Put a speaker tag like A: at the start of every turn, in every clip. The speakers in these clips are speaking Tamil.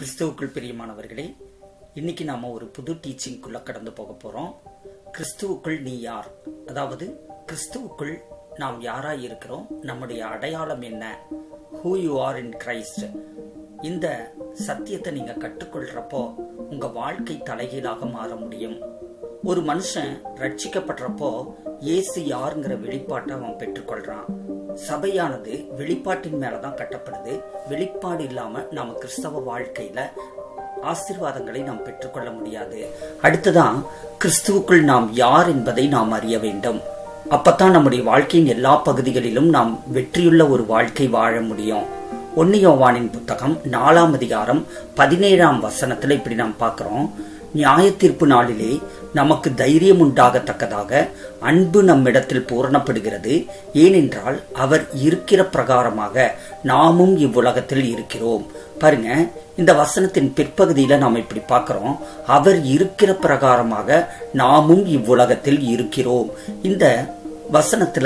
A: கிறிஸ்துவுக்குள் பிரியமானவர்களே இன்னைக்கு நாம ஒரு புது டீச்சிங்குள்ள கடந்து போக போறோம் கிறிஸ்துவுக்குள் நீ யார் அதாவது கிறிஸ்துவுக்குள் நாம் யாராய் இருக்கிறோம் நம்முடைய அடையாளம் என்ன who you are in Christ இந்த சத்தியத்தை நீங்க கற்றுக்கொள்றப்போ உங்க வாழ்க்கை தலைகீழாக மாற முடியும் ஒரு மனுஷன் ரட்சிக்கப்படுறப்போ இயேசு யாருங்கிற வெளிப்பாட்டை அவன் பெற்றுக்கொள்றான் சபையானது வெளிப்பாட்டின் மேலதான் கட்டப்படுது வெளிப்பாடு இல்லாம நாம கிறிஸ்தவ வாழ்க்கையில ஆசீர்வாதங்களை நாம் பெற்றுக்கொள்ள முடியாது அடுத்ததான் கிறிஸ்துவுக்குள் நாம் யார் என்பதை நாம் அறிய வேண்டும் அப்பதான் நம்முடைய வாழ்க்கையின் எல்லா பகுதிகளிலும் நாம் வெற்றியுள்ள ஒரு வாழ்க்கை வாழ முடியும் ஒன்னியோவானின் புத்தகம் நாலாம் அதிகாரம் பதினேழாம் வசனத்துல இப்படி நாம் பார்க்கிறோம் நியாய தீர்ப்பு நாளிலே நமக்கு தைரியம் உண்டாகத்தக்கதாக அன்பு நம்மிடத்தில் பூரணப்படுகிறது ஏனென்றால் அவர் இருக்கிற பிரகாரமாக நாமும் இவ்வுலகத்தில் இருக்கிறோம் பாருங்க இந்த வசனத்தின் பிற்பகுதியில நாம் இப்படி பார்க்கிறோம் அவர் இருக்கிற பிரகாரமாக நாமும் இவ்வுலகத்தில் இருக்கிறோம் இந்த வசனத்துல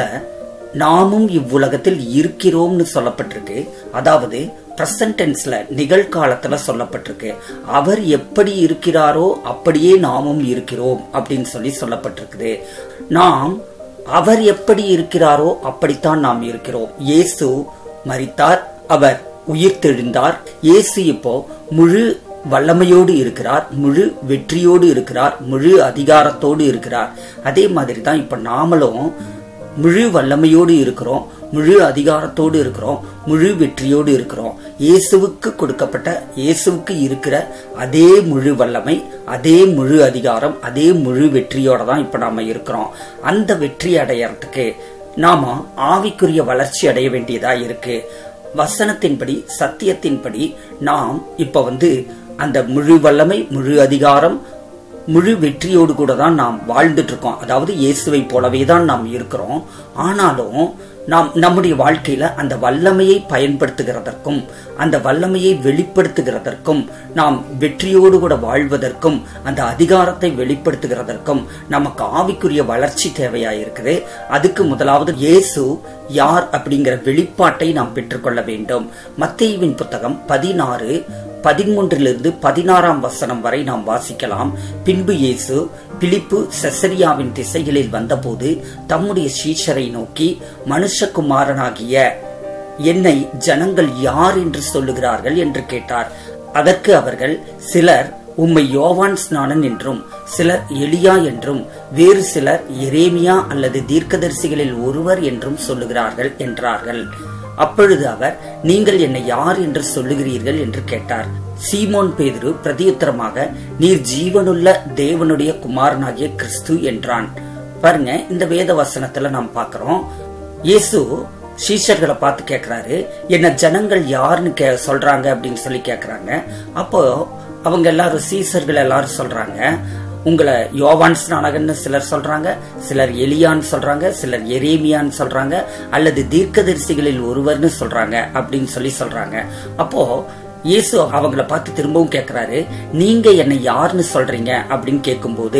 A: நாமும் இவ்வுலகத்தில் இருக்கிறோம்னு சொல்லப்பட்டிருக்கு அதாவது பிரசன்ட் டென்ஸ்ல நிகழ்காலத்துல சொல்லப்பட்டிருக்கு அவர் எப்படி இருக்கிறாரோ அப்படியே நாமும் இருக்கிறோம் அப்படின்னு சொல்லி சொல்லப்பட்டிருக்குது நாம் அவர் எப்படி இருக்கிறாரோ அப்படித்தான் நாம் இருக்கிறோம் இயேசு மரித்தார் அவர் உயிர்த்தெழுந்தார் இயேசு இப்போ முழு வல்லமையோடு இருக்கிறார் முழு வெற்றியோடு இருக்கிறார் முழு அதிகாரத்தோடு இருக்கிறார் அதே மாதிரி தான் இப்ப நாமளும் முழு வல்லமையோடு இருக்கிறோம் முழு அதிகாரத்தோடு இருக்கிறோம் முழு வெற்றியோடு இருக்கிறோம் இயேசுவுக்கு கொடுக்கப்பட்ட இயேசுவுக்கு இருக்கிற அதே முழு வல்லமை அதே முழு அதிகாரம் அதே முழு வெற்றியோட தான் இப்ப நாம இருக்கிறோம் அந்த வெற்றி அடையறதுக்கு நாம ஆவிக்குரிய வளர்ச்சி அடைய வேண்டியதா இருக்கு வசனத்தின்படி சத்தியத்தின்படி நாம் இப்ப வந்து அந்த முழு வல்லமை முழு அதிகாரம் முழு வெற்றியோடு கூட தான் நாம் வாழ்ந்துட்டு இருக்கோம் அதாவது இயேசுவை போலவே தான் நாம் இருக்கிறோம் ஆனாலும் நாம் நம்முடைய வாழ்க்கையில அந்த வல்லமையை பயன்படுத்துகிறதற்கும் அந்த வல்லமையை வெளிப்படுத்துகிறதற்கும் நாம் வெற்றியோடு கூட வாழ்வதற்கும் அந்த அதிகாரத்தை வெளிப்படுத்துகிறதற்கும் நமக்கு ஆவிக்குரிய வளர்ச்சி தேவையா இருக்குது அதுக்கு முதலாவது இயேசு யார் அப்படிங்கிற வெளிப்பாட்டை நாம் பெற்றுக்கொள்ள வேண்டும் மத்தேயுவின் புத்தகம் பதினாறு பதிமூன்றிலிருந்து பதினாறாம் வசனம் வரை நாம் வாசிக்கலாம் பின்பு இயேசு பிலிப்பு செசரியாவின் திசைகளில் வந்தபோது தம்முடைய சீஷரை நோக்கி மனுஷகுமாரனாகிய என்னை ஜனங்கள் யார் என்று சொல்லுகிறார்கள் என்று கேட்டார் அதற்கு அவர்கள் சிலர் உம்மை யோவான் ஸ்நானன் என்றும் சிலர் எலியா என்றும் வேறு சிலர் எரேமியா அல்லது தீர்க்கதரிசிகளில் ஒருவர் என்றும் சொல்லுகிறார்கள் என்றார்கள் அப்பொழுது அவர் நீங்கள் என்னை யார் என்று சொல்லுகிறீர்கள் என்று கேட்டார் சீமோன் பேதுரு பிரதியுத்தரமாக நீர் ஜீவனுள்ள தேவனுடைய குமாரனாகிய கிறிஸ்து என்றான் பாருங்க இந்த வேத வசனத்துல நாம் பாக்கிறோம் இயேசு சீஷர்களை பார்த்து கேக்குறாரு என்ன ஜனங்கள் யாருன்னு கே சொல்றாங்க அப்படின்னு சொல்லி கேக்குறாங்க அப்போ அவங்க எல்லாரும் சீசர்கள் எல்லாரும் சொல்றாங்க உங்களை யோவான் ஸ்நானகன்னு சிலர் சொல்றாங்க சிலர் எலியான்னு சொல்றாங்க சிலர் எரேமியான்னு சொல்றாங்க அல்லது தீர்க்கதரிசிகளில் ஒருவர்னு சொல்றாங்க அப்படின்னு சொல்லி சொல்றாங்க அப்போ இயேசு அவங்கள பார்த்து திரும்பவும் கேட்கிறாரு நீங்க என்னை யாருன்னு சொல்றீங்க அப்படின்னு கேட்கும்போது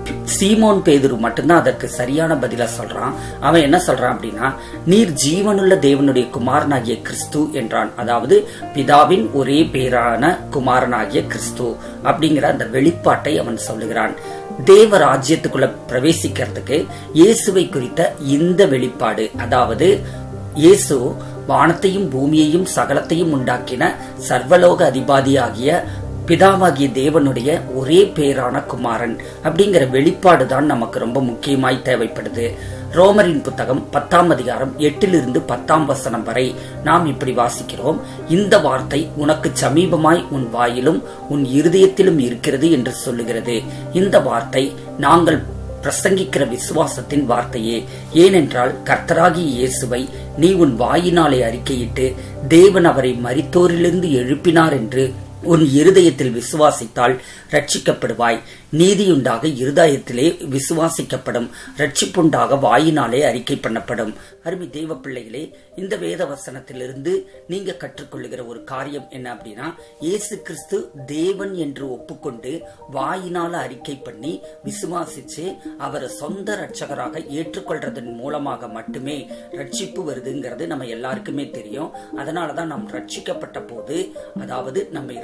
A: சீமோன் பேதுரு மட்டும்தான் அதற்கு சரியான பதிலா சொல்றான் அவன் என்ன சொல்றான் அப்படின்னா நீர் ஜீவனுள்ள தேவனுடைய குமாரனாகிய கிறிஸ்து என்றான் அதாவது பிதாவின் ஒரே பேரான குமாரனாகிய கிறிஸ்து அப்படிங்கிற அந்த வெளிப்பாட்டை அவன் சொல்லுகிறான் தேவ ராஜ்யத்துக்குள்ள பிரவேசிக்கிறதுக்கு இயேசுவை குறித்த இந்த வெளிப்பாடு அதாவது இயேசு வானத்தையும் பூமியையும் சகலத்தையும் உண்டாக்கின சர்வலோக அதிபாதியாகிய பிதாவாகிய தேவனுடைய ஒரே பேரான குமாரன் அப்படிங்கிற வெளிப்பாடு தான் நமக்கு ரொம்ப முக்கியமாய் தேவைப்படுது ரோமரின் புத்தகம் பத்தாம் அதிகாரம் எட்டிலிருந்து பத்தாம் வசனம் வரை நாம் இப்படி வாசிக்கிறோம் இந்த வார்த்தை உனக்கு சமீபமாய் உன் வாயிலும் உன் இருதயத்திலும் இருக்கிறது என்று சொல்லுகிறது இந்த வார்த்தை நாங்கள் பிரசங்கிக்கிற விசுவாசத்தின் வார்த்தையே ஏனென்றால் கர்த்தராகி இயேசுவை நீ உன் வாயினாலே அறிக்கையிட்டு தேவன் அவரை மரித்தோரிலிருந்து எழுப்பினார் என்று உன் இருதயத்தில் விசுவாசித்தால் ரட்சிக்கப்படுவாய் நீதியுண்டாக இருதயத்திலே விசுவாசிக்கப்படும் ரட்சிப்புண்டாக வாயினாலே அறிக்கை பண்ணப்படும் அருமை தெய்வ பிள்ளைகளே இந்த வேத வசனத்திலிருந்து நீங்க கற்றுக்கொள்ளுகிற ஒரு காரியம் என்ன அப்படின்னா இயேசு கிறிஸ்து தேவன் என்று ஒப்புக்கொண்டு வாயினால அறிக்கை பண்ணி விசுவாசிச்சு அவரை சொந்த ரட்சகராக ஏற்றுக்கொள்றதன் மூலமாக மட்டுமே ரட்சிப்பு வருதுங்கிறது நம்ம எல்லாருக்குமே தெரியும் அதனாலதான் நாம் ரட்சிக்கப்பட்ட போது அதாவது நம்மை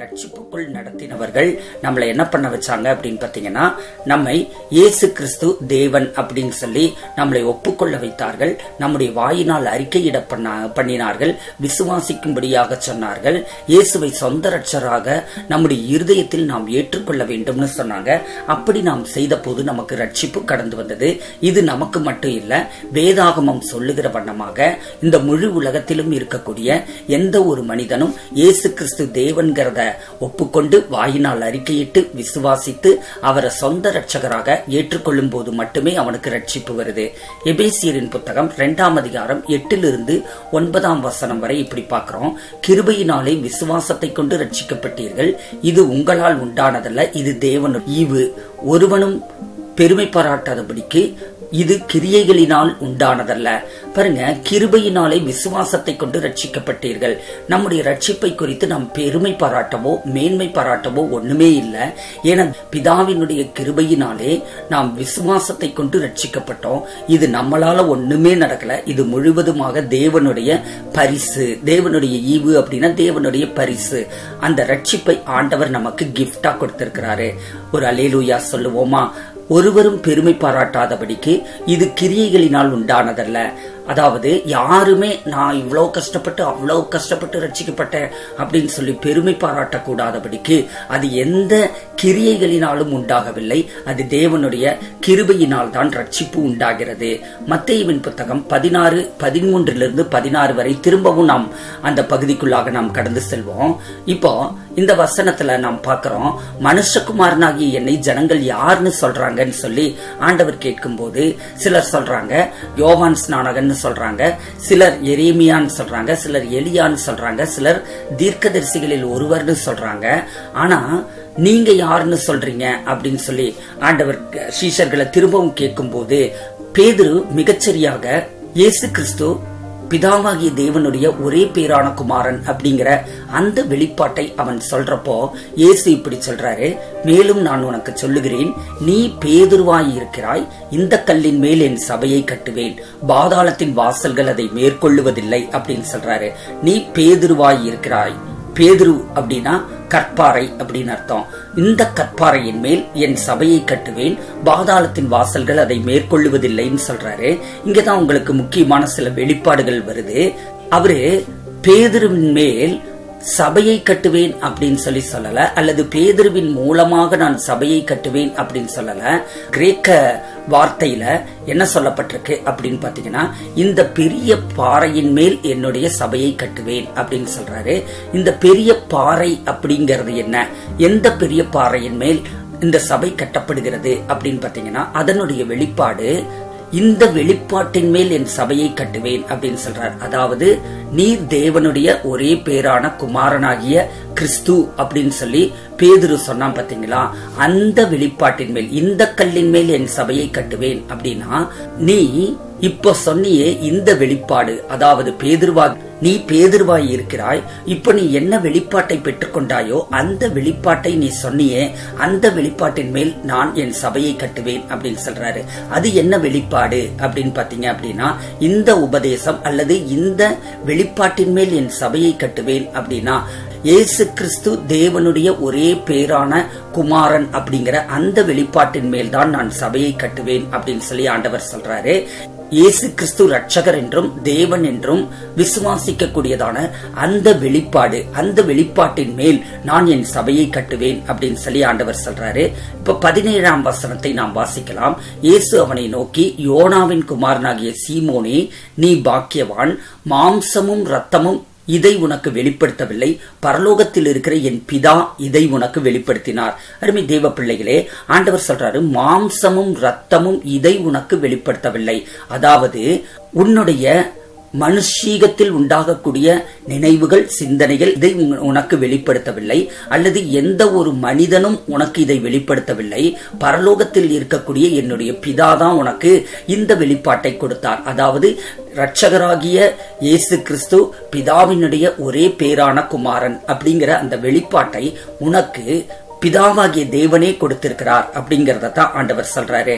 A: ரட்சிப்புக்குள் நடத்தினவர்கள் நம்மளை என்ன பண்ண வச்சாங்க அப்படின்னு பாத்தீங்கன்னா நம்மை இயேசு கிறிஸ்து தேவன் அப்படின்னு சொல்லி நம்மளை ஒப்புக்கொள்ள வைத்தார்கள் நம்முடைய வாயினால் அறிக்கையிட பண்ண பண்ணினார்கள் விசுவாசிக்கும்படியாக சொன்னார்கள் இயேசுவை சொந்த ரட்சராக நம்முடைய இருதயத்தில் நாம் ஏற்றுக்கொள்ள வேண்டும்னு சொன்னாங்க அப்படி நாம் செய்த போது நமக்கு ரட்சிப்பு கடந்து வந்தது இது நமக்கு மட்டும் இல்ல வேதாகமம் சொல்லுகிற வண்ணமாக இந்த முழு உலகத்திலும் இருக்கக்கூடிய எந்த ஒரு மனிதனும் இயேசு கிறிஸ்து தேவன்கிறத ஒப்புக்கொண்டு வாயினால் அறிக்கையிட்டு விசுவாசித்து அவரை சொந்த ரட்சகராக ஏற்றுக்கொள்ளும் போது மட்டுமே அவனுக்கு ரட்சிப்பு வருது எபேசியரின் புத்தகம் இரண்டாம் அதிகாரம் எட்டிலிருந்து ஒன்பதாம் வசனம் வரை இப்படி பார்க்கிறோம் கிருபையினாலே விசுவாசத்தை கொண்டு ரட்சிக்கப்பட்டீர்கள் இது உங்களால் உண்டானதல்ல இது தேவன் ஈவு ஒருவனும் பெருமை பாராட்டாதபடிக்கு இது கிரியைகளினால் உண்டானதல்ல பாருங்க கிருபையினாலே விசுவாசத்தை கொண்டு ரட்சிக்கப்பட்டீர்கள் நம்முடைய ரட்சிப்பை குறித்து நாம் பெருமை பாராட்டவோ மேன்மை பாராட்டவோ ஒண்ணுமே இல்லை ஏன்னா பிதாவினுடைய கிருபையினாலே நாம் விசுவாசத்தை கொண்டு ரட்சிக்கப்பட்டோம் இது நம்மளால ஒண்ணுமே நடக்கல இது முழுவதுமாக தேவனுடைய பரிசு தேவனுடைய ஈவு அப்படின்னா தேவனுடைய பரிசு அந்த ரட்சிப்பை ஆண்டவர் நமக்கு கிஃப்டா கொடுத்திருக்கிறாரு ஒரு அலேலூயா சொல்லுவோமா ஒருவரும் பெருமை பாராட்டாதபடிக்கு இது கிரியைகளினால் உண்டானதல்ல அதாவது யாருமே நான் இவ்வளோ கஷ்டப்பட்டு அவ்வளோ கஷ்டப்பட்டு ரட்சிக்கப்பட்டேன் அப்படின்னு சொல்லி பெருமை பாராட்டக்கூடாதபடிக்கு அது எந்த கிரியைகளினாலும் உண்டாகவில்லை அது தேவனுடைய கிருபையினால் தான் ரட்சிப்பு உண்டாகிறது மத்தேயுவின் புத்தகம் பதினாறு பதிமூன்றிலிருந்து பதினாறு வரை திரும்பவும் நாம் அந்த பகுதிக்குள்ளாக நாம் கடந்து செல்வோம் இப்போ இந்த வசனத்துல நாம் பார்க்கிறோம் மனுஷகுமாரனாகிய என்னை ஜனங்கள் யாருன்னு சொல்றாங்கன்னு சொல்லி ஆண்டவர் கேட்கும்போது சிலர் சொல்றாங்க யோவான் ஸ்நானகன் சொல்றாங்க சிலர் எரேமியான்னு சொல்றாங்க சிலர் எலியான்னு சொல்றாங்க சிலர் தீர்க்கதரிசிகளில் ஒருவர்னு சொல்றாங்க ஆனா நீங்க யாருன்னு சொல்றீங்க அப்படின்னு சொல்லி ஆண்டவர் சீஷர்களை திரும்பவும் கேட்கும்போது பேதுரு மிகச்சரியாக இயேசு கிறிஸ்து பிதாவாகிய தேவனுடைய ஒரே பேரான குமாரன் அப்படிங்கிற அந்த வெளிப்பாட்டை அவன் சொல்றப்போ இயேசு இப்படி சொல்றாரு மேலும் நான் உனக்கு சொல்லுகிறேன் நீ பேதுருவாய் இருக்கிறாய் இந்த கல்லின் மேல் என் சபையை கட்டுவேன் பாதாளத்தின் வாசல்கள் அதை மேற்கொள்ளுவதில்லை அப்படின்னு சொல்றாரு நீ பேதுருவாய் இருக்கிறாய் பேதுரு அப்படின்னா கற்பாறை அப்படின்னு அர்த்தம் இந்த கற்பாறையின் மேல் என் சபையை கட்டுவேன் பாதாளத்தின் வாசல்கள் அதை மேற்கொள்ளுவதில்லைன்னு சொல்றாரு இங்கதான் உங்களுக்கு முக்கியமான சில வெளிப்பாடுகள் வருது அவரு பேதுருவின் மேல் சபையை கட்டுவேன் அப்படின்னு சொல்லி சொல்லல அல்லது பேதுருவின் மூலமாக நான் சபையை கட்டுவேன் அப்படின்னு சொல்லல கிரேக்க வார்த்தையில என்ன சொல்லப்பட்டிருக்கு அப்படின்னு பாத்தீங்கன்னா இந்த பெரிய பாறையின் மேல் என்னுடைய சபையை கட்டுவேன் அப்படின்னு சொல்றாரு இந்த பெரிய பாறை அப்படிங்கிறது என்ன எந்த பெரிய பாறையின் மேல் இந்த சபை கட்டப்படுகிறது அப்படின்னு பாத்தீங்கன்னா அதனுடைய வெளிப்பாடு இந்த வெளிப்பாட்டின் மேல் என் சபையை கட்டுவேன் அப்படின்னு சொல்றார் அதாவது நீர் தேவனுடைய ஒரே பேரான குமாரனாகிய கிறிஸ்து அப்படின்னு சொல்லி பேதுரு சொன்னான் பாத்தீங்களா அந்த வெளிப்பாட்டின் மேல் இந்த கல்லின் மேல் என் சபையை கட்டுவேன் அப்படின்னா நீ இப்ப சொன்னியே இந்த வெளிப்பாடு அதாவது பேதுருவா நீ பேதுருவாய் இருக்கிறாய் இப்ப நீ என்ன வெளிப்பாட்டை பெற்றுக்கொண்டாயோ அந்த வெளிப்பாட்டை நீ சொன்னியே அந்த வெளிப்பாட்டின் மேல் நான் என் சபையை கட்டுவேன் அப்படின்னு சொல்றாரு அது என்ன வெளிப்பாடு அப்படின்னு பாத்தீங்க அப்படின்னா இந்த உபதேசம் அல்லது இந்த வெளிப்பாட்டின் மேல் என் சபையை கட்டுவேன் அப்படின்னா இயேசு கிறிஸ்து தேவனுடைய ஒரே பேரான குமாரன் அப்படிங்கிற அந்த வெளிப்பாட்டின் மேல் தான் நான் சபையை கட்டுவேன் அப்படின்னு சொல்லி ஆண்டவர் சொல்றாரு இயேசு கிறிஸ்து ரட்சகர் என்றும் தேவன் என்றும் விசுவாசிக்க கூடியதான அந்த வெளிப்பாடு அந்த வெளிப்பாட்டின் மேல் நான் என் சபையை கட்டுவேன் அப்படின்னு சொல்லி ஆண்டவர் சொல்றாரு இப்ப பதினேழாம் வசனத்தை நாம் வாசிக்கலாம் இயேசு அவனை நோக்கி யோனாவின் குமாரனாகிய சீமோனே நீ பாக்கியவான் மாம்சமும் ரத்தமும் இதை உனக்கு வெளிப்படுத்தவில்லை பரலோகத்தில் இருக்கிற என் பிதா இதை உனக்கு வெளிப்படுத்தினார் அருமை தேவ பிள்ளைகளே ஆண்டவர் சொல்றாரு மாம்சமும் ரத்தமும் இதை உனக்கு வெளிப்படுத்தவில்லை அதாவது உன்னுடைய மனுஷீகத்தில் உண்டாகக்கூடிய நினைவுகள் சிந்தனைகள் இதை உனக்கு வெளிப்படுத்தவில்லை அல்லது எந்த ஒரு மனிதனும் உனக்கு இதை வெளிப்படுத்தவில்லை பரலோகத்தில் இருக்கக்கூடிய என்னுடைய பிதா தான் உனக்கு இந்த வெளிப்பாட்டை கொடுத்தார் அதாவது ரட்சகராகிய இயேசு கிறிஸ்து பிதாவினுடைய ஒரே பேரான குமாரன் அப்படிங்கிற அந்த வெளிப்பாட்டை உனக்கு பிதாவாகிய தேவனே கொடுத்திருக்கிறார் அப்படிங்கறத தான் ஆண்டவர் சொல்றாரு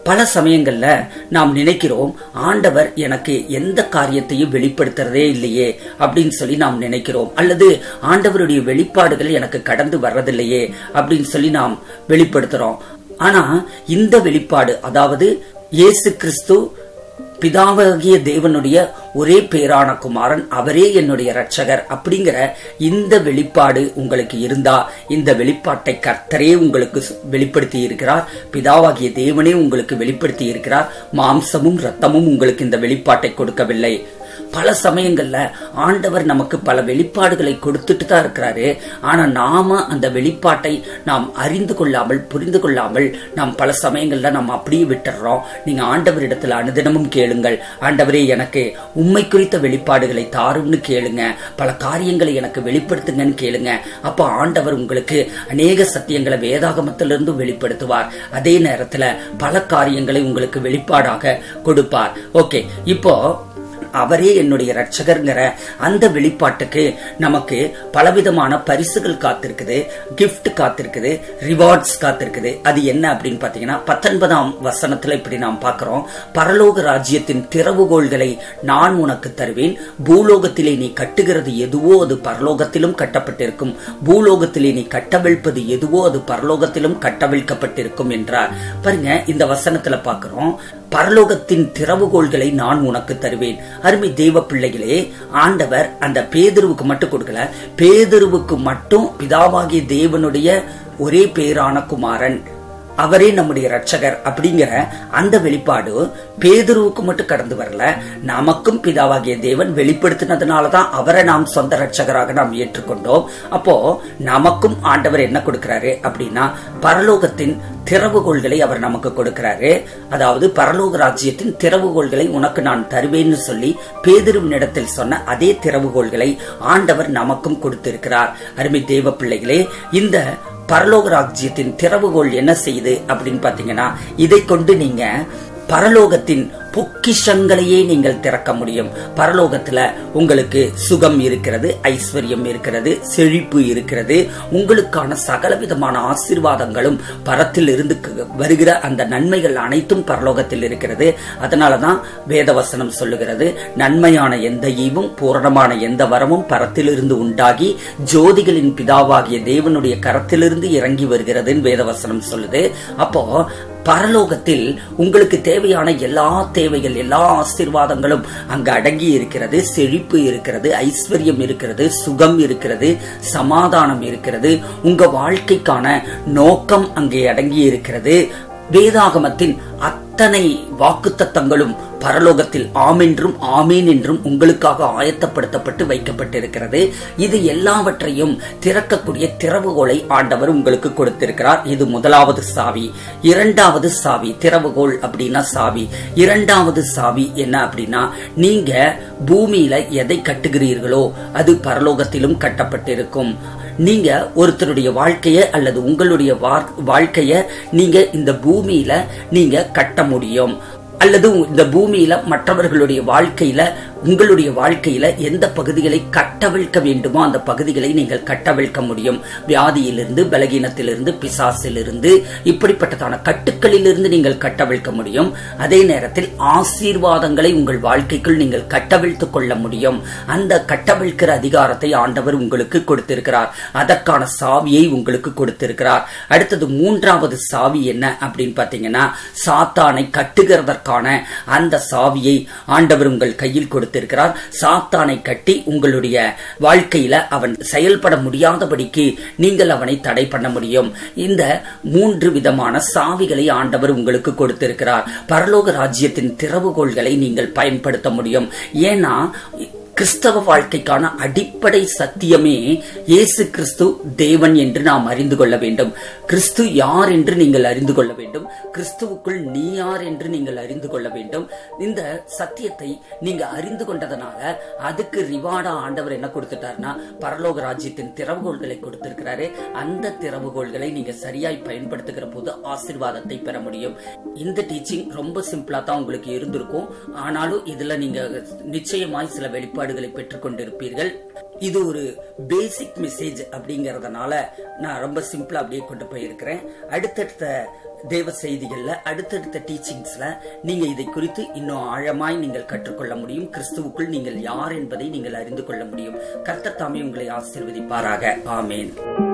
A: பல சமயங்கள்ல நாம் நினைக்கிறோம் ஆண்டவர் எனக்கு எந்த காரியத்தையும் வெளிப்படுத்துறதே இல்லையே அப்படின்னு சொல்லி நாம் நினைக்கிறோம் அல்லது ஆண்டவருடைய வெளிப்பாடுகள் எனக்கு கடந்து வர்றதில்லையே அப்படின்னு சொல்லி நாம் வெளிப்படுத்துறோம் ஆனா இந்த வெளிப்பாடு அதாவது இயேசு கிறிஸ்து பிதாவாகிய தேவனுடைய ஒரே பேரான குமாரன் அவரே என்னுடைய ரட்சகர் அப்படிங்கிற இந்த வெளிப்பாடு உங்களுக்கு இருந்தா இந்த வெளிப்பாட்டை கர்த்தரே உங்களுக்கு வெளிப்படுத்தி இருக்கிறார் பிதாவாகிய தேவனே உங்களுக்கு வெளிப்படுத்தி இருக்கிறார் மாம்சமும் ரத்தமும் உங்களுக்கு இந்த வெளிப்பாட்டை கொடுக்கவில்லை பல சமயங்கள்ல ஆண்டவர் நமக்கு பல வெளிப்பாடுகளை கொடுத்துட்டு தான் இருக்கிறாரு ஆனா நாம அந்த வெளிப்பாட்டை நாம் அறிந்து கொள்ளாமல் புரிந்து கொள்ளாமல் நாம் பல சமயங்கள்ல நம்ம அப்படியே விட்டுறோம் நீங்க ஆண்டவரிடத்துல அனுதினமும் கேளுங்கள் ஆண்டவரே எனக்கு உண்மை குறித்த வெளிப்பாடுகளை தாரும்னு கேளுங்க பல காரியங்களை எனக்கு வெளிப்படுத்துங்கன்னு கேளுங்க அப்போ ஆண்டவர் உங்களுக்கு அநேக சத்தியங்களை வேதாகமத்திலிருந்து வெளிப்படுத்துவார் அதே நேரத்துல பல காரியங்களை உங்களுக்கு வெளிப்பாடாக கொடுப்பார் ஓகே இப்போ அவரே என்னுடைய ரட்சகர்ங்கிற அந்த வெளிப்பாட்டுக்கு நமக்கு பலவிதமான பரிசுகள் காத்திருக்குது கிஃப்ட் காத்திருக்குது ரிவார்ட்ஸ் காத்திருக்குது அது என்ன அப்படின்னு பாத்தீங்கன்னா பத்தொன்பதாம் வசனத்துல இப்படி நாம் பார்க்கிறோம் பரலோக ராஜ்யத்தின் திறவுகோள்களை நான் உனக்கு தருவேன் பூலோகத்திலே நீ கட்டுகிறது எதுவோ அது பரலோகத்திலும் கட்டப்பட்டிருக்கும் பூலோகத்திலே நீ கட்டவிழ்ப்பது எதுவோ அது பரலோகத்திலும் கட்டவிழ்க்கப்பட்டிருக்கும் என்றார் பாருங்க இந்த வசனத்துல பார்க்கிறோம் பரலோகத்தின் திறவுகோள்களை நான் உனக்கு தருவேன் அருமை தெய்வ பிள்ளைகளே ஆண்டவர் அந்த பேதருவுக்கு மட்டும் கொடுக்கல பேதருவுக்கு மட்டும் பிதாவாகிய தேவனுடைய ஒரே பேரான குமாரன் அவரே நம்முடைய ரட்சகர் அப்படிங்கிற அந்த வெளிப்பாடு பேதுருவுக்கு மட்டும் கடந்து வரல நமக்கும் பிதாவாகிய தேவன் வெளிப்படுத்தினதுனாலதான் அவரை நாம் சொந்த ரட்சகராக நாம் ஏற்றுக்கொண்டோம் அப்போ நமக்கும் ஆண்டவர் என்ன கொடுக்கிறாரு அப்படின்னா பரலோகத்தின் திறவுகோள்களை அவர் நமக்கு கொடுக்கிறாரு அதாவது பரலோக ராஜ்யத்தின் திறவுகோள்களை உனக்கு நான் தருவேன்னு சொல்லி பேதிருவினிடத்தில் சொன்ன அதே திறவுகோள்களை ஆண்டவர் நமக்கும் கொடுத்திருக்கிறார் அருமை தேவ பிள்ளைகளே இந்த பரலோக ராஜ்யத்தின் திறவுகோள் என்ன செய்யுது அப்படின்னு பாத்தீங்கன்னா இதை கொண்டு நீங்க பரலோகத்தின் பொக்கிஷங்களையே நீங்கள் திறக்க முடியும் பரலோகத்துல உங்களுக்கு சுகம் இருக்கிறது ஐஸ்வர்யம் இருக்கிறது செழிப்பு இருக்கிறது உங்களுக்கான சகலவிதமான ஆசீர்வாதங்களும் பரத்தில் இருந்து வருகிற அந்த நன்மைகள் அனைத்தும் பரலோகத்தில் இருக்கிறது அதனாலதான் வேதவசனம் சொல்லுகிறது நன்மையான எந்த ஈவும் பூரணமான எந்த வரமும் பரத்திலிருந்து உண்டாகி ஜோதிகளின் பிதாவாகிய தேவனுடைய கரத்திலிருந்து இறங்கி வருகிறதுன்னு வேதவசனம் சொல்லுது அப்போ பரலோகத்தில் உங்களுக்கு தேவையான எல்லா தேவைகள் எல்லா ஆசீர்வாதங்களும் அங்கு அடங்கி இருக்கிறது செழிப்பு இருக்கிறது ஐஸ்வர்யம் இருக்கிறது சுகம் இருக்கிறது சமாதானம் இருக்கிறது உங்க வாழ்க்கைக்கான நோக்கம் அங்கே அடங்கி இருக்கிறது வேதாகமத்தின் அத்தனை வாக்குத்தத்தங்களும் பரலோகத்தில் ஆமென்றும் ஆமீன் என்றும் உங்களுக்காக ஆயத்தப்படுத்தப்பட்டு வைக்கப்பட்டிருக்கிறது இது எல்லாவற்றையும் திறக்கக்கூடிய திறவுகோலை ஆண்டவர் உங்களுக்கு கொடுத்திருக்கிறார் இது முதலாவது சாவி இரண்டாவது சாவி திறவுகோல் அப்படின்னா சாவி இரண்டாவது சாவி என்ன அப்படின்னா நீங்க பூமியில எதை கட்டுகிறீர்களோ அது பரலோகத்திலும் கட்டப்பட்டிருக்கும் நீங்க ஒருத்தருடைய வாழ்க்கைய அல்லது உங்களுடைய வாழ்க்கைய நீங்க இந்த பூமியில நீங்க கட்ட முடியும் அல்லது இந்த பூமியில மற்றவர்களுடைய வாழ்க்கையில உங்களுடைய வாழ்க்கையில எந்த பகுதிகளை கட்டவிழ்க்க வேண்டுமோ அந்த பகுதிகளை நீங்கள் கட்டவிழ்க்க முடியும் வியாதியிலிருந்து பலகீனத்திலிருந்து பிசாசிலிருந்து இப்படிப்பட்டதான கட்டுக்களிலிருந்து நீங்கள் கட்டவிழ்க்க முடியும் அதே நேரத்தில் ஆசீர்வாதங்களை உங்கள் வாழ்க்கைக்குள் நீங்கள் கட்டவிழ்த்துக் கொள்ள முடியும் அந்த கட்டவிழ்க்கிற அதிகாரத்தை ஆண்டவர் உங்களுக்கு கொடுத்திருக்கிறார் அதற்கான சாவியை உங்களுக்கு கொடுத்திருக்கிறார் அடுத்தது மூன்றாவது சாவி என்ன அப்படின்னு பாத்தீங்கன்னா சாத்தானை கட்டுகிறதற்கான அந்த சாவியை ஆண்டவர் உங்கள் கையில் கொடுத்து கொடுத்திருக்கிறார் சாத்தானை கட்டி உங்களுடைய வாழ்க்கையில அவன் செயல்பட முடியாதபடிக்கு நீங்கள் அவனை தடை பண்ண முடியும் இந்த மூன்று விதமான சாவிகளை ஆண்டவர் உங்களுக்கு கொடுத்திருக்கிறார் பரலோக ராஜ்யத்தின் திறவுகோள்களை நீங்கள் பயன்படுத்த முடியும் ஏன்னா கிறிஸ்தவ வாழ்க்கைக்கான அடிப்படை சத்தியமே இயேசு கிறிஸ்து தேவன் என்று நாம் அறிந்து கொள்ள வேண்டும் கிறிஸ்து யார் என்று நீங்கள் அறிந்து கொள்ள வேண்டும் கிறிஸ்துவுக்குள் நீ யார் என்று நீங்கள் அறிந்து கொள்ள வேண்டும் இந்த சத்தியத்தை நீங்க அறிந்து கொண்டதனால அதுக்கு ரிவார்டா ஆண்டவர் என்ன கொடுத்துட்டாருன்னா பரலோக ராஜ்யத்தின் திறவுகோள்களை கொடுத்திருக்கிறாரு அந்த திறவுகோள்களை நீங்க சரியாய் பயன்படுத்துகிற போது ஆசிர்வாதத்தை பெற முடியும் இந்த டீச்சிங் ரொம்ப சிம்பிளா தான் உங்களுக்கு இருந்திருக்கும் ஆனாலும் இதுல நீங்க நிச்சயமாய் சில வெளிப்பாடு வெளிப்பாடுகளை பெற்றுக் கொண்டிருப்பீர்கள் இது ஒரு பேசிக் மெசேஜ் அப்படிங்கறதுனால நான் ரொம்ப சிம்பிளா அப்படியே கொண்டு போயிருக்கிறேன் அடுத்தடுத்த தேவ செய்திகள்ல அடுத்தடுத்த டீச்சிங்ஸ்ல நீங்க இதை குறித்து இன்னும் ஆழமாய் நீங்கள் கற்றுக்கொள்ள முடியும் கிறிஸ்துவுக்குள் நீங்கள் யார் என்பதை நீங்கள் அறிந்து கொள்ள முடியும் கர்த்தர் தாமே உங்களை ஆசீர்வதிப்பாராக ஆமேன்